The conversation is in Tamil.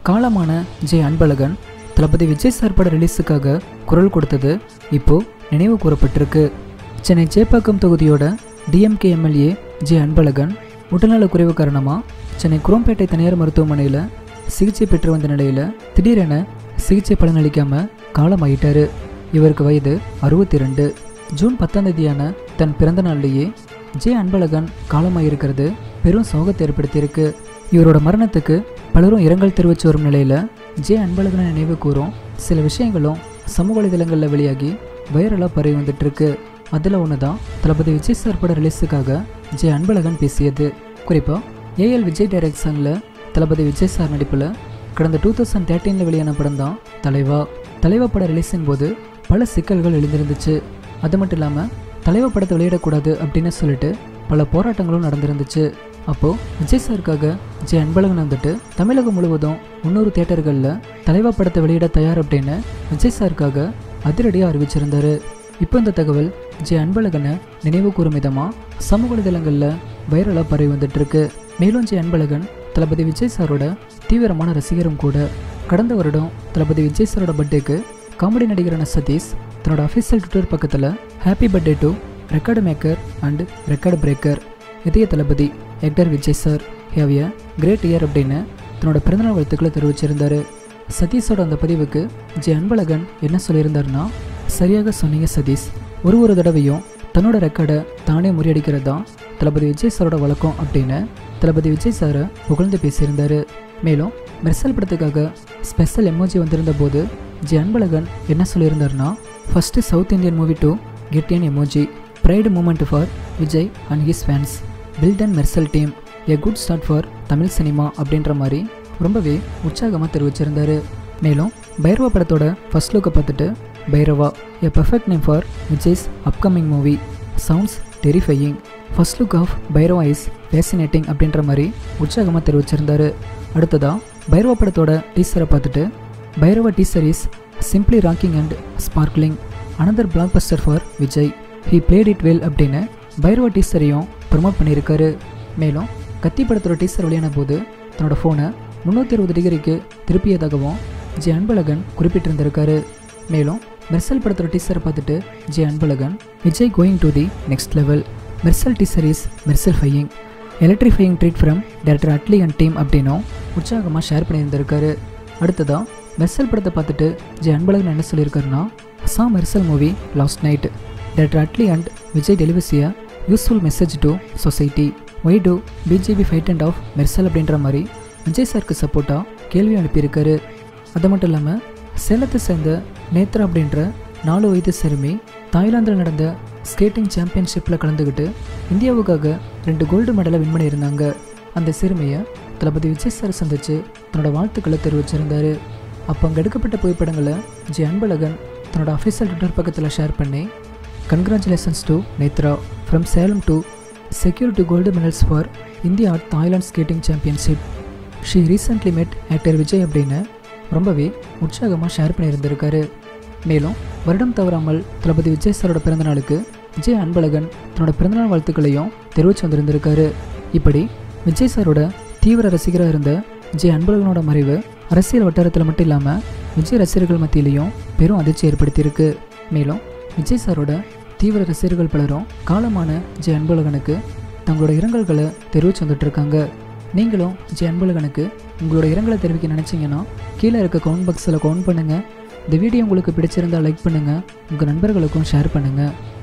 காலமான ஜே அன்பழகன் தளபதி விஜய் சார் பட ரிலீஸுக்காக குரல் கொடுத்தது இப்போ நினைவு கூறப்பட்டிருக்கு சென்னை சேப்பாக்கம் தொகுதியோட டிஎம்கே எம்எல்ஏ ஜே அன்பழகன் உடல்நலக் குறைவு காரணமாக சென்னை குரோம்பேட்டை தனியார் மருத்துவமனையில் சிகிச்சை பெற்று வந்த நிலையில் திடீரென சிகிச்சை பலனளிக்காம காலமாயிட்டாரு இவருக்கு வயது அறுபத்தி ரெண்டு ஜூன் பத்தாம் தேதியான தன் பிறந்த நாள்லேயே ஜே அன்பழகன் காலமாயிருக்கிறது பெரும் சோகத்தை ஏற்படுத்தியிருக்கு இவரோட மரணத்துக்கு பலரும் இரங்கல் தெரிவித்து வரும் நிலையில் ஜே அன்பழகனை நினைவு கூறும் சில விஷயங்களும் சமூக வலைதளங்களில் வெளியாகி வைரலாக பரவி வந்துட்டு இருக்கு அதில் ஒன்று தான் தளபதி விஜய் சார் பட ரிலீஸுக்காக ஜே அன்பழகன் பேசியது குறிப்பாக ஏஎல் விஜய் டைரக்ஷனில் தளபதி விஜய் சார் நடிப்பில் கடந்த டூ தௌசண்ட் தேர்ட்டீனில் வெளியான படம் தான் தலைவா தலைவா பட ரிலீஸின் போது பல சிக்கல்கள் எழுந்திருந்துச்சு அது மட்டும் இல்லாமல் தலைவா படத்தை வெளியிடக்கூடாது அப்படின்னு சொல்லிட்டு பல போராட்டங்களும் நடந்திருந்துச்சு அப்போது விஜய் சாருக்காக ஜே அன்பழகன் வந்துட்டு தமிழகம் முழுவதும் முந்நூறு தேட்டர்களில் தலைவா படத்தை வெளியிட தயார் அப்படின்னு விஜய் சாருக்காக அதிரடியாக அறிவிச்சிருந்தாரு இப்போ இந்த தகவல் ஜே அன்பழகனை நினைவு கூறும் விதமாக சமூக வலைதளங்களில் வைரலாக பரவி வந்துட்டு இருக்கு மேலும் ஜே அன்பழகன் தளபதி விஜய் சாரோட தீவிரமான ரசிகரும் கூட கடந்த வருடம் தளபதி விஜய் சாரோட பர்த்டேக்கு காமெடி நடிகரான சதீஷ் தன்னோட அஃபிஷியல் ட்விட்டர் பக்கத்தில் happy birthday to record maker and record breaker Idhaya Thalapathy actor Vijay sir have a great year அப்படின்னு தன்னோட பிறந்தநாள் வாழ்த்துக்களை தெரிவிச்சிருந்தாரு சதீஷோட அந்த பதிவுக்கு ஜே அன்பழகன் என்ன சொல்லியிருந்தாருன்னா சரியாக சொன்னீங்க சதீஷ் ஒரு ஒரு தடவையும் தன்னோட ரெக்கார்டை தானே முறியடிக்கிறது தான் தளபதி விஜய் சாரோட வழக்கம் அப்படின்னு தளபதி விஜய் சாரை புகழ்ந்து பேசியிருந்தாரு மேலும் மெர்சல் படத்துக்காக ஸ்பெஷல் எமோஜி வந்திருந்த போது ஜே அன்பழகன் என்ன சொல்லியிருந்தாருன்னா first south Indian movie to get an emoji pride moment for Vijay and his fans build and Mersal team a good start for Tamil cinema அப்படின்ற மாதிரி ரொம்பவே உற்சாகமாக தெரிவிச்சிருந்தாரு மேலும் பைரவா படத்தோட ஃபர்ஸ்ட் லுக்கை பார்த்துட்டு Bairavaa a perfect name for Vijay's upcoming movie sounds terrifying first look of Bairavaa is fascinating அப்படின்ற மாதிரி உற்சாகமாக தெரிவிச்சிருந்தாரு அடுத்ததாக பைரவா படத்தோட டீசரை பார்த்துட்டு Bairavaa teaser is simply rocking and sparkling another blockbuster for Vijay he played it well அப்படின்னு பைரவா டீசரையும் ப்ரமோட் பண்ணியிருக்காரு மேலும் கத்தி படத்தோட டீசர் வெளியான போது தன்னோட ஃபோனை முந்நூற்றி அறுபது டிகிரிக்கு திருப்பியதாகவும் ஜே அன்பழகன் குறிப்பிட்டிருந்திருக்காரு மேலும் மெர்சல் படத்தோட டீசரை பார்த்துட்டு J Anbazhagan Vijay going to the next level Mersal teaser is Mersal ஃபையிங் electrifying treat from director Atlee and team அப்படின்னும் உற்சாகமாக ஷேர் பண்ணியிருந்திருக்காரு அடுத்ததாக மெர்சல் படத்தை பார்த்துட்டு ஜே அன்பழகன் என்ன சொல்லியிருக்காருன்னா saw Mersal movie last night director Atlee and Vijay delivered useful message to society why to BJP fight and of Mersal அப்படின்ற மாதிரி விஜய் சாருக்கு சப்போர்ட்டாக கேள்வி அனுப்பியிருக்காரு அது மட்டும் இல்லாமல் சேலத்தை சேர்ந்த நேத்ரா அப்படின்ற நாலு வயது சிறுமி தாய்லாந்தில் நடந்த ஸ்கேட்டிங் சாம்பியன்ஷிப்பில் கலந்துக்கிட்டு இந்தியாவுக்காக ரெண்டு கோல்டு மெடலை வின் பண்ணியிருந்தாங்க அந்த சிறுமியை தளபதி விஜய் சார் சந்தித்து தன்னோட வாழ்த்துக்களை தெரிவிச்சிருந்தாரு அப்போ அங்கே எடுக்கப்பட்ட புகைப்படங்களை ஜி அன்பழகன் தன்னோட அஃபீஷியல் ட்விட்டர் பக்கத்தில் ஷேர் பண்ணி congratulations to Nethra from Salem to security gold medals for India at Thailand skating championship she recently met actor Vijay அப்படின்னு ரொம்பவே உற்சாகமாக ஷேர் பண்ணியிருந்திருக்காரு மேலும் வருடம் தவறாமல் தளபதி விஜய் சாரோட பிறந்தநாளுக்கு விஜய் அன்பழகன் தன்னோட பிறந்தநாள் வாழ்த்துக்களையும் தெரிவித்து வந்திருந்திருக்காரு இப்படி விஜய் சாரோட தீவிர ரசிகராக இருந்த விஜய் அன்பழகனோட மறைவு அரசியல் வட்டாரத்தில் மட்டும் இல்லாமல் விஜய் ரசிகர்கள் மத்தியிலையும் பெரும் அதிர்ச்சி ஏற்படுத்தியிருக்கு மேலும் விஜய் சாரோட தீவிர ரசிகர்கள் பலரும் காலமான விஜய் அன்பழகனுக்கு தங்களோட இரங்கல்களை தெரிவித்து வந்துட்டு இருக்காங்க நீங்களும் விஜய் அன்பழகனுக்கு உங்களோட இரங்கலை தெரிவிக்க நினச்சிங்கன்னா கீழே இருக்க கவுண்ட் பாக்ஸில் கவுண்ட் பண்ணுங்கள் இந்த வீடியோ உங்களுக்கு பிடிச்சிருந்தால் லைக் பண்ணுங்கள் உங்கள் நண்பர்களுக்கும் ஷேர் பண்ணுங்கள்